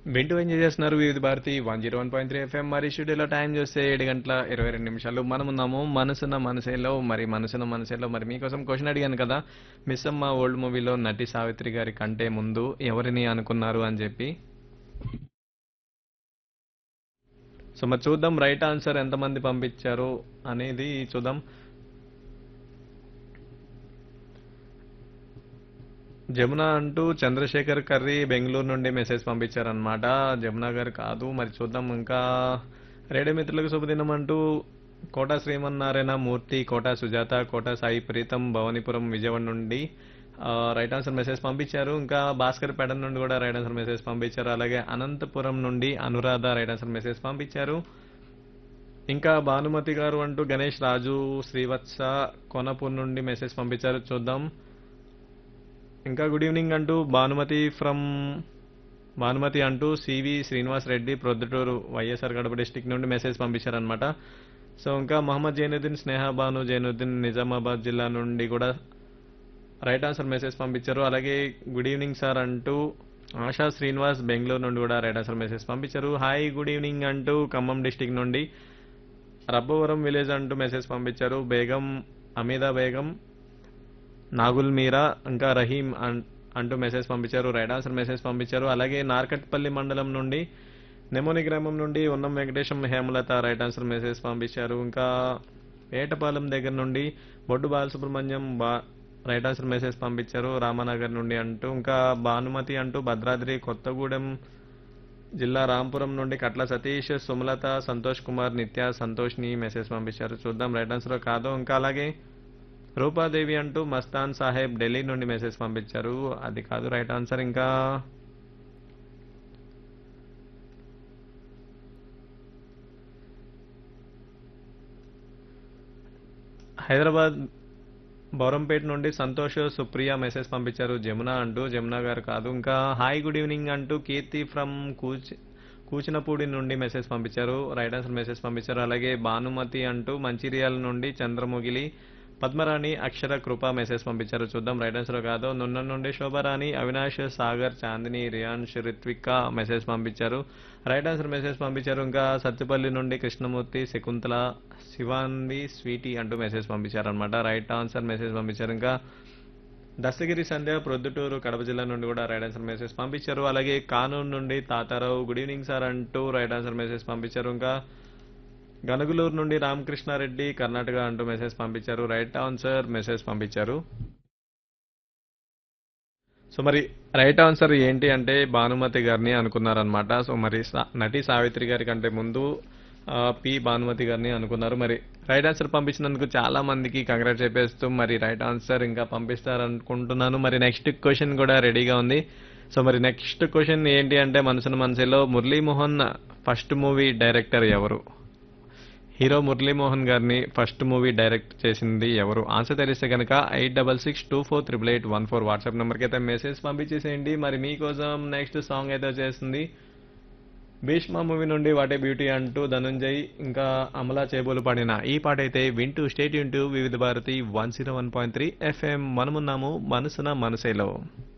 వింటూ ఎంజాయ్ చేస్తున్నారు Vividh Bharati one zero one point three FM మరి స్టూడియోలో టైం చూస్తే ఏడు గంటల ఇరవై రెండు నిమిషాలు మనం ఉన్నాము మనసున్న మనసేలో మరి మనసున్న మనసేలో మరి మీకోసం క్వశ్చన్ అడిగాను కదా మిస్ అమ్మ ఓల్డ్ మూవీలో నటి సావిత్రి గారి కంటే ముందు ఎవరిని అనుకున్నారు అని చెప్పి సో మరి చూద్దాం రైట్ ఆన్సర్ ఎంతమంది పంపించారు అనేది చూద్దాం జమున అంటూ చంద్రశేఖర్ కర్రీ బెంగళూరు నుండి మెసేజ్ పంపించారనమాట జమున గారు కాదు మరి చూద్దాం ఇంకా రేడియో మిత్రులకు శుభదినం అంటూ కోట శ్రీమన్నారాయణ మూర్తి కోట సుజాత కోట సాయి ప్రీతం భవానీపురం విజయవాడ నుండి ఆ, రైట్ ఆన్సర్ మెసేజ్ పంపించారు ఇంకా భాస్కర్ పేట నుండి కూడా రైట్ ఆన్సర్ మెసేజ్ పంపించారు అలాగే అనంతపురం నుండి అనురాధ రైట్ ఆన్సర్ మెసేజ్ పంపించారు ఇంకా భానుమతి గారు అంటూ గణేష్ రాజు శ్రీవత్స కొనపూర్ నుండి మెసేజ్ పంపించారు చూద్దాం ఇంకా గుడ్ ఈవినింగ్ అంటూ భానుమతి ఫ్రమ్ భానుమతి అంటూ CV Srinivas Reddy Proddatur YSR Kadapa district నుండి మెసేజ్ పంపించారనమాట సో ఇంకా మహమ్మద్ జైనుద్దీన్ స్నేహ బాను జైనుద్దీన్ నిజామాబాద్ జిల్లా నుండి కూడా రైట్ ఆన్సర్ మెసేజ్ పంపించారు అలాగే గుడ్ ఈవినింగ్ సార్ అంటూ ఆశా శ్రీనివాస్ బెంగళూరు నుండి కూడా రైట్ ఆన్సర్ మెసేజ్ పంపించారు హాయ్ గుడ్ ఈవినింగ్ అంటూ ఖమ్మం డిస్టిక్ నుండి రబ్బవరం విలేజ్ అంటూ మెసేజ్ పంపించారు బేగం అమీదా బేగం నాగుల్ మీరా ఇంకా రహీం అన్- అంటూ మెసేజ్ పంపించారు రైట్ ఆన్సర్ మెసేజ్ పంపించారు అలాగే నార్కట్పల్లి మండలం నుండి నెమోని గ్రామం నుండి Unnam Venkatesham Hemalatha right answer message పంపించారు ఇంకా ఏటపాలెం దగ్గర నుండి బొడ్డు బాలసుబ్రహ్మణ్యం బా రైట్ ఆన్సర్ మెసేజ్ పంపించారు రామనగర్ నుండి అంటూ ఇంకా భానుమతి అంటూ భద్రాద్రి కొత్తగూడెం జిల్లా రాంపురం నుండి కట్ల సతీష్ సుమలత సంతోష్ కుమార్ నిత్య సంతోష్ని మెసేజ్ పంపించారు చూద్దాం రైట్ ఆన్సర్ కాదు ఇంకా అలాగే రూపాదేవి అంటూ మస్తాన్ సాహెబ్ ఢిల్లీ నుండి మెసేజ్ పంపించారు అది కాదు రైట్ ఆన్సర్ ఇంకా హైదరాబాద్ బౌరంపేట నుండి సంతోష్ సుప్రియ మెసేజ్ పంపించారు జమున అంటూ జమున గారు కాదు ఇంకా హాయ్ గుడ్ ఈవినింగ్ అంటూ కీర్తి ఫ్రమ్ కూచ్ కూచినపూడి నుండి మెసేజ్ పంపించారు రైట్ ఆన్సర్ మెసేజ్ పంపించారు అలాగే భానుమతి అంటూ మంచిర్యాల నుండి చంద్రముగిలి పద్మరాణి అక్షర కృప మెసేజ్ పంపించారు చూద్దాం రైట్ ఆన్సర్ కాదు నున్న నుండి శోభారాణి అవినాష్ సాగర్ చాందిని రియాన్ష్ రిత్విక మెసేజ్ పంపించారు రైట్ ఆన్సర్ మెసేజ్ పంపించారు ఇంకా సత్తుపల్లి నుండి కృష్ణమూర్తి శకుంతల శివాంది స్వీటీ అంటూ మెసేజ్ పంపించారు అనమాట రైట్ ఆన్సర్ మెసేజ్ పంపించారు ఇంకా దస్తగిరి సంధ్య ప్రొద్దుటూరు కడప జిల్లా నుండి కూడా రైట్ ఆన్సర్ మెసేజ్ పంపించారు అలాగే కానూరు నుండి తాతారావు గుడ్ ఈవినింగ్ సార్ అంటూ రైట్ ఆన్సర్ మెసేజ్ పంపించారు ఇంకా గనుగులూరు నుండి రామకృష్ణారెడ్డి కర్ణాటక అంటూ మెసేజ్ పంపించారు రైట్ ఆన్సర్ మెసేజ్ పంపించారు సో మరి రైట్ ఆన్సర్ ఏంటి అంటే భానుమతి గారిని అనుకున్నారనమాట సో మరి సా- నటి సావిత్రి గారి కంటే ముందు ఆ, పి భానుమతి గారిని అనుకున్నారు మరి రైట్ ఆన్సర్ పంపించినందుకు చాలా మందికి కంగ్రాట్ చెప్పేస్తూ మరి రైట్ ఆన్సర్ ఇంకా పంపిస్తారనుకుంటున్నాను మరి నెక్స్ట్ క్వశ్చన్ కూడా రెడీగా ఉంది సో మరి నెక్స్ట్ క్వశ్చన్ ఏంటి అంటే మనసున మనసులో మురళీమోహన్ ఫస్ట్ మూవీ డైరెక్టర్ ఎవరు హీరో మురళీమోహన్ గారిని ఫస్ట్ మూవీ డైరెక్ట్ చేసింది ఎవరు ఆన్సర్ తెలిస్తే కనుక eight double six two four triple eight one four WhatsApp నెంబర్కి అయితే మెసేజ్ పంపించేసేయండి మరి మీకోసం నెక్స్ట్ సాంగ్ అయితే వచ్చేస్తుంది భీష్మ మూవీ నుండి వాటే బ్యూటీ అంటూ ధనుంజయ్ ఇంకా అమలా చేబోలు పాడిన ఈ పాట అయితే వింటూ స్టేట్ వింటూ Vividh Bharati one zero one point three FM మనమున్నాము మనసున మనసేలో